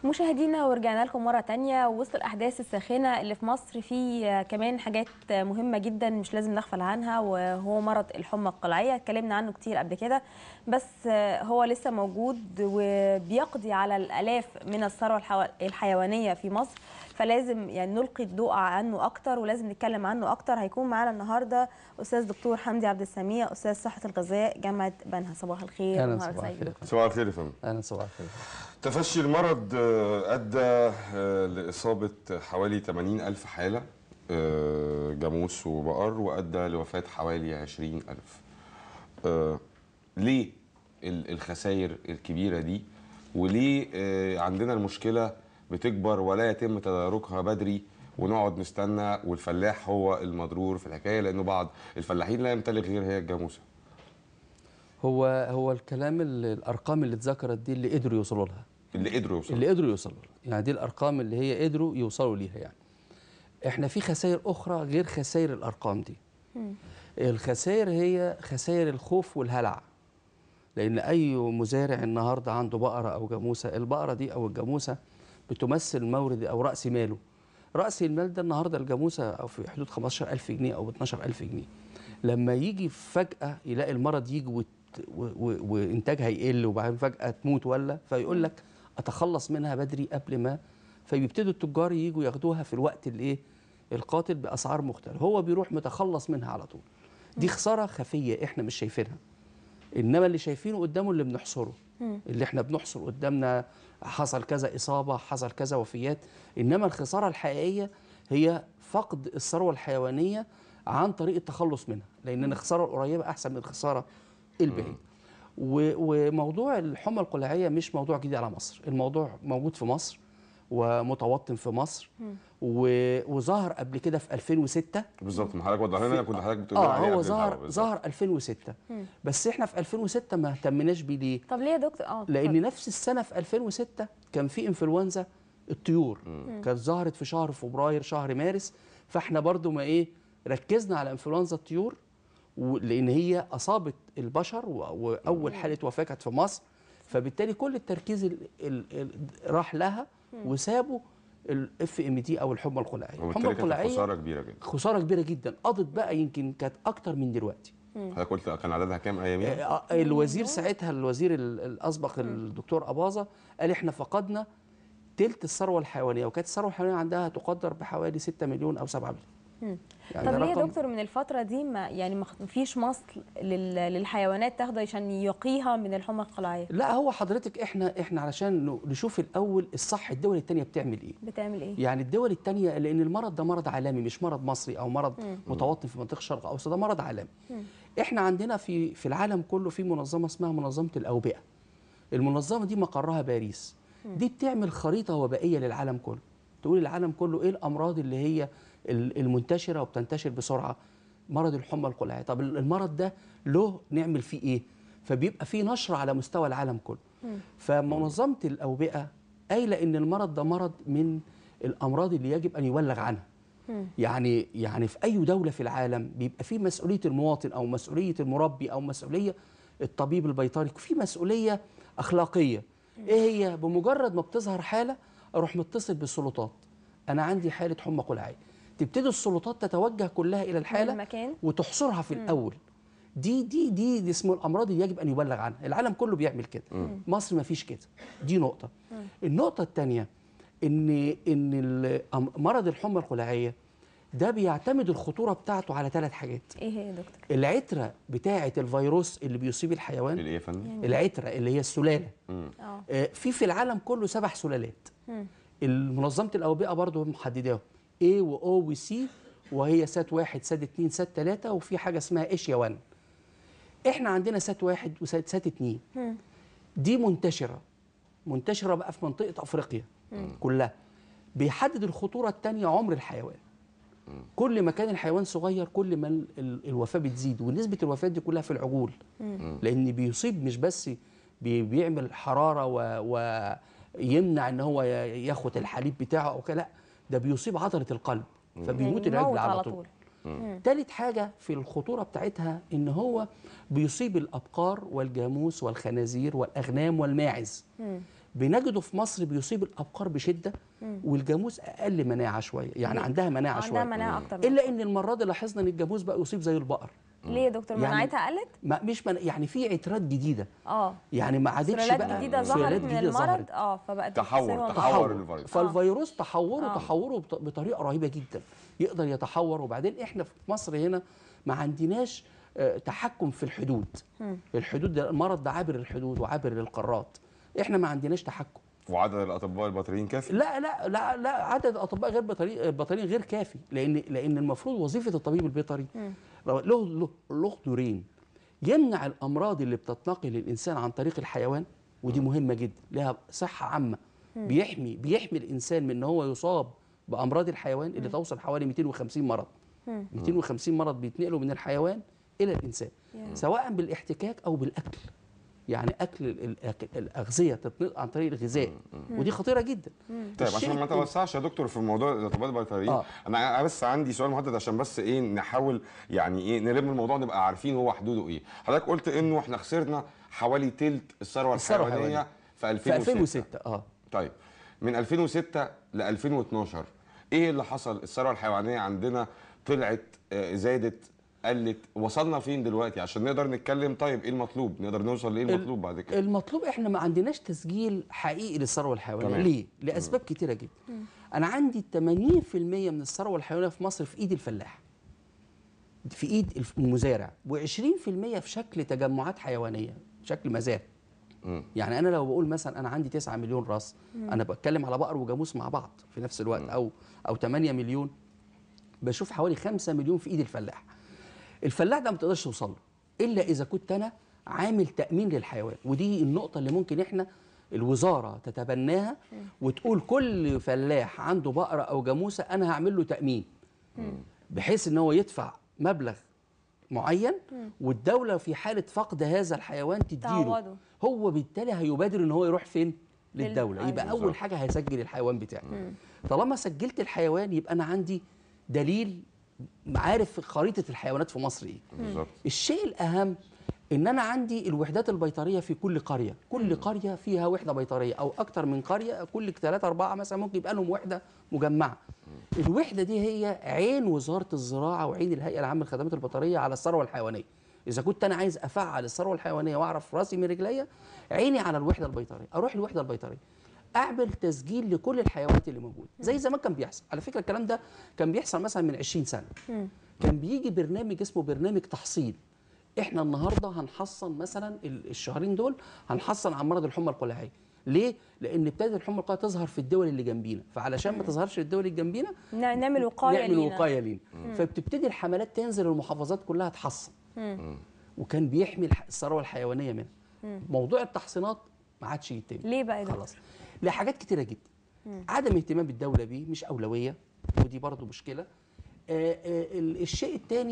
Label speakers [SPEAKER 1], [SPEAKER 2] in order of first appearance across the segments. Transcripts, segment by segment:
[SPEAKER 1] مشاهدينا ورجعنا لكم مرة تانية وسط الأحداث الساخنة اللي في مصر في كمان حاجات مهمة جدا مش لازم نغفل عنها وهو مرض الحمى القلعية اتكلمنا عنه كتير قبل كده بس هو لسه موجود وبيقضي على الآلاف من الثروة الحو- الحيوانية في مصر فلازم يعني نلقي الضوء عنه أكتر ولازم نتكلم عنه أكتر هيكون معانا النهاردة أستاذ دكتور حمدي عبد السميع أستاذ صحة الغذاء جامعة بنها صباح الخير
[SPEAKER 2] اهلا
[SPEAKER 1] ونهار
[SPEAKER 2] صباح
[SPEAKER 1] سعيد
[SPEAKER 2] الخير
[SPEAKER 1] دكتور.
[SPEAKER 3] صباح الخير يا فندم
[SPEAKER 2] اهلا صباح الخير
[SPEAKER 3] تفشي المرض آه، أدى آه، لإصابة حوالي 80 ألف حالة آه، جاموس وبقر وأدى لوفاة حوالي 20 ألف آه، ليه ال- الخسائر الكبيرة دي وليه آه، عندنا المشكلة بتكبر ولا يتم تداركها بدري ونقعد نستنى والفلاح هو المضرور في الحكاية لأنه بعض الفلاحين لا يمتلك غير هي الجاموسة
[SPEAKER 2] هو هو الكلام اللي الارقام اللي اتذكرت دي اللي قدروا يوصلوا لها
[SPEAKER 3] اللي قدروا يوصلوا
[SPEAKER 2] اللي قدروا يوصلوا لها يعني دي الارقام اللي هي قدروا يوصلوا ليها يعني احنا في خسائر اخرى غير خسائر الارقام دي الخسائر هي خسائر الخوف والهلع لان اي مزارع النهارده عنده بقره او جاموسه البقره دي او الجاموسه بتمثل مورد او راس ماله راس المال ده النهارده الجاموسه او في حدود 15000 جنيه او 12000 جنيه لما يجي فجاه يلاقي المرض يجي وت... و... و... وانتاجها يقل وبعدين فجاه تموت ولا فيقول لك اتخلص منها بدري قبل ما فبيبتدوا التجار يجوا ياخدوها في الوقت الايه القاتل باسعار مختلفه هو بيروح متخلص منها على طول دي خساره خفيه احنا مش شايفينها انما اللي شايفينه قدامه اللي بنحصره اللي احنا بنحصر قدامنا حصل كذا اصابه حصل كذا وفيات انما الخساره الحقيقيه هي فقد الثروه الحيوانيه عن طريق التخلص منها لان الخساره القريبه احسن من الخساره البعيده و- وموضوع الحمى القلعيه مش موضوع جديد على مصر الموضوع موجود في مصر ومتوطن في مصر و- وظهر قبل كده في 2006
[SPEAKER 3] بالظبط ما حضرتك وضح لنا كنت حضرتك بتقول
[SPEAKER 2] اه
[SPEAKER 3] عليه
[SPEAKER 2] هو
[SPEAKER 3] قبل الهوا
[SPEAKER 2] ظهر
[SPEAKER 3] بالظبط.
[SPEAKER 2] ظهر 2006 بس احنا في 2006 ما اهتمناش بيه ليه؟
[SPEAKER 1] طب ليه يا دكتور اه
[SPEAKER 2] لان
[SPEAKER 1] اتفضل.
[SPEAKER 2] نفس السنه في 2006 كان في انفلونزا الطيور كانت ظهرت في شهر فبراير شهر مارس فاحنا برضو ما ايه ركزنا على انفلونزا الطيور و- لان هي اصابت البشر و- واول حاله وفاه كانت في مصر فبالتالي كل التركيز ال ال ال راح لها وسابوا الاف ام دي او الحمى القلعيه الحمى
[SPEAKER 3] وبالتالي كانت
[SPEAKER 2] القلعيه
[SPEAKER 3] خساره كبيره جدا
[SPEAKER 2] خساره كبيره جدا قضت بقى يمكن كانت اكتر من دلوقتي
[SPEAKER 3] حضرتك قلت كان عددها كام اياميها؟
[SPEAKER 2] آه، آه، الوزير ساعتها الوزير ال- الاسبق الدكتور اباظه قال احنا فقدنا تلت الثروه الحيوانيه وكانت الثروه الحيوانيه عندها تقدر بحوالي 6 مليون او 7 مليون يعني
[SPEAKER 1] طب ليه يا
[SPEAKER 2] رقم-
[SPEAKER 1] دكتور من الفترة دي ما يعني ما فيش مصل لل- للحيوانات تاخده عشان يقيها من الحمى القلعية
[SPEAKER 2] لا هو حضرتك احنا احنا علشان ن- نشوف الاول الصح الدول الثانيه بتعمل ايه
[SPEAKER 1] بتعمل ايه؟
[SPEAKER 2] يعني الدول الثانيه لان المرض ده مرض عالمي مش مرض مصري او مرض متوطن في منطقه الشرق الاوسط ده مرض عالمي احنا عندنا في في العالم كله في منظمه اسمها منظمه الاوبئه المنظمه دي مقرها باريس دي بتعمل خريطه وبائيه للعالم كله تقول العالم كله ايه الامراض اللي هي ال- المنتشره وبتنتشر بسرعه مرض الحمى القلعيه طب المرض ده له نعمل فيه ايه فبيبقى فيه نشر على مستوى العالم كله فمنظمه الاوبئه قايله ان المرض ده مرض من الامراض اللي يجب ان يبلغ عنها يعني يعني في اي دوله في العالم بيبقى في مسؤوليه المواطن او مسؤوليه المربي او مسؤوليه الطبيب البيطري في مسؤوليه اخلاقيه ايه هي بمجرد ما بتظهر حاله اروح متصل بالسلطات انا عندي حاله حمى قلعيه تبتدي السلطات تتوجه كلها الى الحاله
[SPEAKER 1] المكان.
[SPEAKER 2] وتحصرها في الاول دي دي دي, دي اسمه الامراض اللي يجب ان يبلغ عنها العالم كله بيعمل كده مصر ما فيش كده دي نقطه النقطه الثانيه ان ان ال- أم- مرض الحمى القلعيه ده بيعتمد الخطوره بتاعته على ثلاث حاجات
[SPEAKER 1] ايه هي يا دكتور؟
[SPEAKER 2] العتره بتاعه الفيروس اللي بيصيب الحيوان
[SPEAKER 3] الايه يا فندم؟
[SPEAKER 2] العتره اللي هي السلاله
[SPEAKER 1] اه
[SPEAKER 2] آه، في في العالم كله سبع سلالات المنظمه الاوبئه برضو محدداهم A و O و C وهي سات واحد سات اتنين سات تلاته وفي حاجه اسمها ايشيا 1 احنا عندنا سات واحد وسات سات اتنين دي منتشره منتشره بقى في منطقه افريقيا كلها بيحدد الخطوره الثانيه عمر الحيوان كل ما كان الحيوان صغير كل ما ال- ال- الوفاه بتزيد ونسبه الوفاه دي كلها في العجول لان بيصيب مش بس بي- بيعمل حراره و- ويمنع ان هو ي- ياخد الحليب بتاعه او كده لا ده بيصيب عضله القلب فبيموت
[SPEAKER 1] يعني
[SPEAKER 2] العجل
[SPEAKER 1] يموت
[SPEAKER 2] على طول تالت حاجة في الخطورة بتاعتها إن هو بيصيب الأبقار والجاموس والخنازير والأغنام والماعز بنجده في مصر بيصيب الابقار بشده والجاموس اقل مناعه شويه يعني
[SPEAKER 1] ليه؟
[SPEAKER 2] عندها مناعه
[SPEAKER 1] عندها
[SPEAKER 2] شويه
[SPEAKER 1] مناعه اكتر من
[SPEAKER 2] الا ان المره دي لاحظنا ان الجاموس بقى يصيب زي البقر
[SPEAKER 1] ليه يا دكتور
[SPEAKER 2] يعني-
[SPEAKER 1] مناعتها قلت
[SPEAKER 2] ما مش من يعني في عترات جديده
[SPEAKER 1] اه
[SPEAKER 2] يعني ما عادتش
[SPEAKER 1] سلالات
[SPEAKER 2] بقى
[SPEAKER 1] جديده
[SPEAKER 2] سلالات
[SPEAKER 1] ظهرت من
[SPEAKER 2] جديدة
[SPEAKER 1] المرض
[SPEAKER 2] ظهرت.
[SPEAKER 1] اه فبقت
[SPEAKER 3] تحور-
[SPEAKER 1] بتصير
[SPEAKER 3] تحور.
[SPEAKER 1] منطقة.
[SPEAKER 3] الفيروس.
[SPEAKER 2] فالفيروس تحوره
[SPEAKER 1] آه.
[SPEAKER 2] تحوره بط- بطريقه رهيبه جدا يقدر يتحور وبعدين احنا في مصر هنا ما عندناش آه، تحكم في الحدود الحدود ده المرض ده عابر الحدود وعابر للقارات احنا ما عندناش تحكم
[SPEAKER 3] وعدد الاطباء البيطريين كافي
[SPEAKER 2] لا لا لا لا عدد الاطباء غير بطريق البيطريين غير كافي لان لان المفروض وظيفه الطبيب البيطري له له له دورين يمنع الامراض اللي بتتنقل للانسان عن طريق الحيوان ودي مهمه جدا لها صحه عامه بيحمي بيحمي الانسان من ان هو يصاب بامراض الحيوان اللي توصل حوالي 250 مرض 250 مرض بيتنقلوا من الحيوان الى الانسان
[SPEAKER 1] يا.
[SPEAKER 2] سواء بالاحتكاك او بالاكل يعني اكل ال- الأك- الاغذيه تتنقل عن طريق الغذاء ودي خطيره جدا
[SPEAKER 3] طيب
[SPEAKER 2] الشيء
[SPEAKER 3] عشان ما
[SPEAKER 2] التاني-
[SPEAKER 3] نتوسعش يا دكتور في موضوع الاطباء البيطريين
[SPEAKER 2] آه.
[SPEAKER 3] انا بس عندي سؤال محدد عشان بس ايه نحاول يعني ايه نلم الموضوع نبقى عارفين هو حدوده ايه حضرتك قلت انه احنا خسرنا حوالي تلت الثروه
[SPEAKER 2] الثروة
[SPEAKER 3] الحيوانيه
[SPEAKER 2] الحيوانية.
[SPEAKER 3] في
[SPEAKER 2] في
[SPEAKER 3] 2006
[SPEAKER 2] 2006 اه
[SPEAKER 3] طيب من 2006 ل 2012 ايه اللي حصل الثروه الحيوانيه عندنا طلعت آه، زادت قلت وصلنا فين دلوقتي عشان نقدر نتكلم طيب ايه المطلوب نقدر نوصل لايه المطلوب بعد كده
[SPEAKER 2] المطلوب احنا ما عندناش تسجيل حقيقي للثروه الحيوانيه
[SPEAKER 3] تمام.
[SPEAKER 2] ليه لاسباب كتيره جدا انا عندي 80% من الثروه الحيوانيه في مصر في ايد الفلاح في ايد الف- المزارع و20% في شكل تجمعات حيوانيه شكل مزارع
[SPEAKER 3] مم.
[SPEAKER 2] يعني انا لو بقول مثلا انا عندي 9 مليون راس انا بتكلم على بقر وجاموس مع بعض في نفس الوقت او او 8 مليون بشوف حوالي 5 مليون في ايد الفلاح الفلاح ده ما تقدرش توصل له الا اذا كنت انا عامل تامين للحيوان ودي النقطه اللي ممكن احنا الوزاره تتبناها وتقول كل فلاح عنده بقره او جاموسه انا هعمل له تامين بحيث ان هو يدفع مبلغ معين والدوله في حاله فقد هذا الحيوان تديله
[SPEAKER 1] تعوضه.
[SPEAKER 2] هو بالتالي هيبادر ان هو يروح فين للدوله
[SPEAKER 1] أيوة.
[SPEAKER 2] يبقى اول
[SPEAKER 3] بالظبط.
[SPEAKER 2] حاجه هيسجل الحيوان بتاعي طالما سجلت الحيوان يبقى انا عندي دليل عارف خريطه الحيوانات في مصر ايه
[SPEAKER 3] بالظبط
[SPEAKER 2] الشيء الاهم ان انا عندي الوحدات البيطريه في كل قريه كل قريه فيها وحده بيطريه او اكتر من قريه كل ثلاثة أربعة مثلا ممكن يبقى لهم وحده مجمعه الوحده دي هي عين وزاره الزراعه وعين الهيئه العامه للخدمات البيطريه على الثروه الحيوانيه اذا كنت انا عايز افعل الثروه الحيوانيه واعرف راسي من رجليا عيني على الوحده البيطريه اروح الوحده البيطريه اعمل تسجيل لكل الحيوانات اللي موجوده زي زمان كان بيحصل على فكره الكلام ده كان بيحصل مثلا من 20 سنه كان بيجي برنامج اسمه برنامج تحصيل احنا النهارده هنحصن مثلا ال- الشهرين دول هنحصن عن مرض الحمى القلعيه ليه لان ابتدت الحمى القلعيه تظهر في الدول اللي جنبينا فعلشان ما تظهرش في الدول اللي جنبينا
[SPEAKER 1] نع- نعمل وقايه
[SPEAKER 2] نعمل
[SPEAKER 1] لينا
[SPEAKER 2] وقايه لينا فبتبتدي الحملات تنزل المحافظات كلها تحصن وكان بيحمي الح- الثروه الحيوانيه منها موضوع التحصينات ما عادش يتم
[SPEAKER 1] ليه بقى يا دكتور؟
[SPEAKER 2] خلاص لحاجات كتيره جدا عدم اهتمام الدوله بيه مش اولويه ودي برضو مشكله آه، آه، ال- الشيء الثاني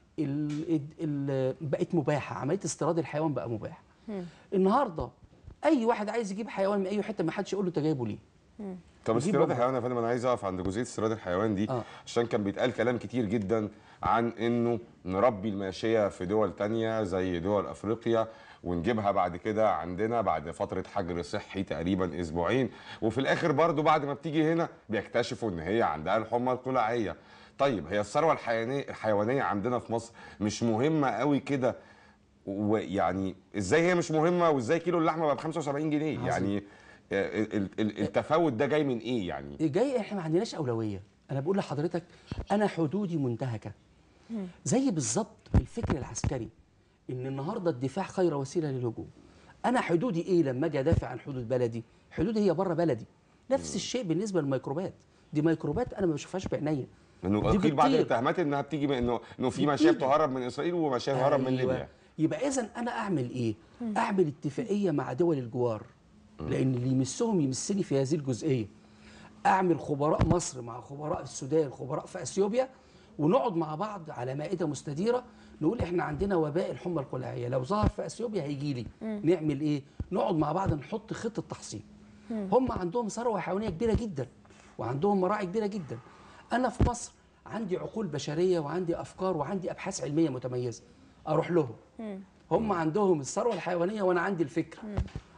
[SPEAKER 2] بقت مباحه عمليه استيراد الحيوان بقى مباح النهارده اي واحد عايز يجيب حيوان من اي حته ما حدش يقول له انت جايبه ليه
[SPEAKER 3] طب
[SPEAKER 2] ودي
[SPEAKER 3] استيراد
[SPEAKER 2] برضه-
[SPEAKER 3] الحيوان يا فندم انا عايز اقف عند جزئيه استيراد الحيوان دي
[SPEAKER 2] آه.
[SPEAKER 3] عشان كان بيتقال كلام كتير جدا عن انه نربي الماشيه في دول تانية زي دول افريقيا ونجيبها بعد كده عندنا بعد فتره حجر صحي تقريبا اسبوعين وفي الاخر برضو بعد ما بتيجي هنا بيكتشفوا ان هي عندها الحمى القلعيه طيب هي الثروه الحيوانيه الحيوانيه عندنا في مصر مش مهمه قوي كده ويعني ازاي هي مش مهمه وازاي كيلو اللحمه بقى ب 75 جنيه
[SPEAKER 2] عظيم.
[SPEAKER 3] يعني آه، ال- ال- التفاوت ده جاي من ايه يعني
[SPEAKER 2] جاي احنا ما عندناش اولويه انا بقول لحضرتك انا حدودي منتهكه زي بالظبط الفكر العسكري ان النهارده الدفاع خير وسيله للهجوم انا حدودي ايه لما اجي ادافع عن حدود بلدي حدودي هي بره بلدي نفس الشيء بالنسبه للميكروبات دي ميكروبات انا ما بشوفهاش بعينيا
[SPEAKER 3] انه
[SPEAKER 2] دي
[SPEAKER 3] قيل بعض
[SPEAKER 2] بتطير.
[SPEAKER 3] الاتهامات انها بتيجي من انه انه في ماشيه
[SPEAKER 2] بتيجي.
[SPEAKER 3] بتهرب من اسرائيل وماشيه بتهرب من
[SPEAKER 2] أيوة.
[SPEAKER 3] ليبيا
[SPEAKER 2] يبقى اذا انا اعمل ايه اعمل اتفاقيه مع دول الجوار لان اللي يمسهم يمسني في هذه الجزئيه اعمل خبراء مصر مع خبراء السودان خبراء في اثيوبيا ونقعد مع بعض على مائده مستديره نقول احنا عندنا وباء الحمى القلعيه لو ظهر في اثيوبيا هيجي لي نعمل ايه نقعد مع بعض نحط خطه تحصين هم عندهم ثروه حيوانيه كبيره جدا وعندهم مراعي كبيره جدا انا في مصر عندي عقول بشريه وعندي افكار وعندي ابحاث علميه متميزه اروح لهم هم عندهم الثروه الحيوانيه وانا عندي الفكر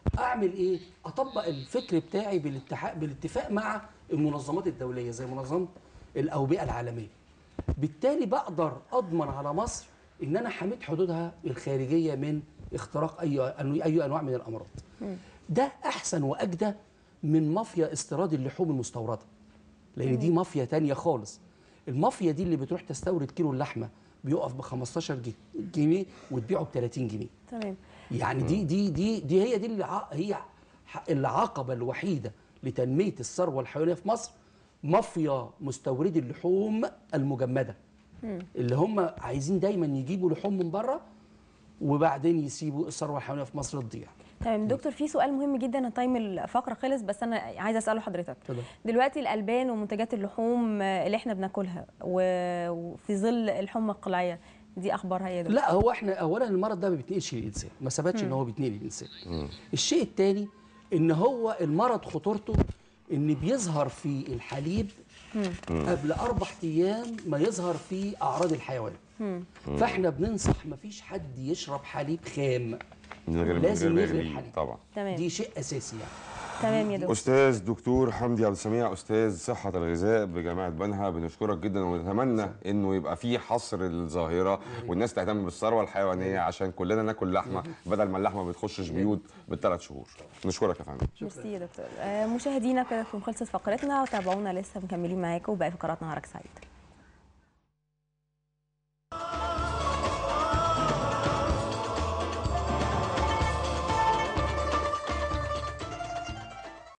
[SPEAKER 2] اعمل ايه اطبق الفكر بتاعي بالاتحاد بالاتفاق مع المنظمات الدوليه زي منظمه الاوبئه العالميه بالتالي بقدر اضمن على مصر ان انا حميت حدودها الخارجيه من اختراق اي اي انواع من الامراض ده احسن واجدى من مافيا استيراد اللحوم المستورده لان دي مافيا تانية خالص المافيا دي اللي بتروح تستورد كيلو اللحمه بيقف ب 15 جي- جنيه وتبيعه ب 30 جنيه
[SPEAKER 1] تمام
[SPEAKER 2] يعني دي دي دي دي هي دي اللي ع- هي ح- العقبه الوحيده لتنميه الثروه الحيوانيه في مصر مافيا مستوردي اللحوم المجمده اللي هم عايزين دايما يجيبوا لحوم من بره وبعدين يسيبوا الثروه الحيوانيه في مصر تضيع
[SPEAKER 1] تمام دكتور في سؤال مهم جدا تايم الفقره خلص بس انا عايزه اساله حضرتك
[SPEAKER 2] اتفضل.
[SPEAKER 1] دلوقتي الالبان ومنتجات اللحوم آه، اللي احنا بناكلها و- وفي ظل الحمى القلعيه دي اخبارها ايه يا دكتور
[SPEAKER 2] لا هو احنا اولا المرض ده ما بيتنقلش للانسان ما ثبتش ان هو بيتنقل للانسان الشيء الثاني ان هو المرض خطورته ان بيظهر في الحليب قبل اربع ايام ما يظهر في اعراض الحيوان فاحنا بننصح ما فيش حد يشرب حليب خام
[SPEAKER 3] من غير من
[SPEAKER 2] لازم
[SPEAKER 3] غير
[SPEAKER 2] نغلي
[SPEAKER 3] بيغلي
[SPEAKER 2] الحليب.
[SPEAKER 3] طبعا
[SPEAKER 1] تمام
[SPEAKER 2] دي شيء اساسي يعني
[SPEAKER 1] تمام يا دكتور
[SPEAKER 3] استاذ دكتور حمدي عبد السميع استاذ صحه الغذاء بجامعه بنها بنشكرك جدا ونتمنى انه يبقى في حصر الظاهره والناس تهتم بالثروه الحيوانيه عشان كلنا ناكل لحمه بدل ما اللحمه ما بتخشش بيوت بالثلاث شهور نشكرك يا فندم
[SPEAKER 1] ميرسي يا دكتور آه، مشاهدينا كده تكون خلصت فقرتنا وتابعونا لسه مكملين معاكم وباقي فقرات نهارك سعيد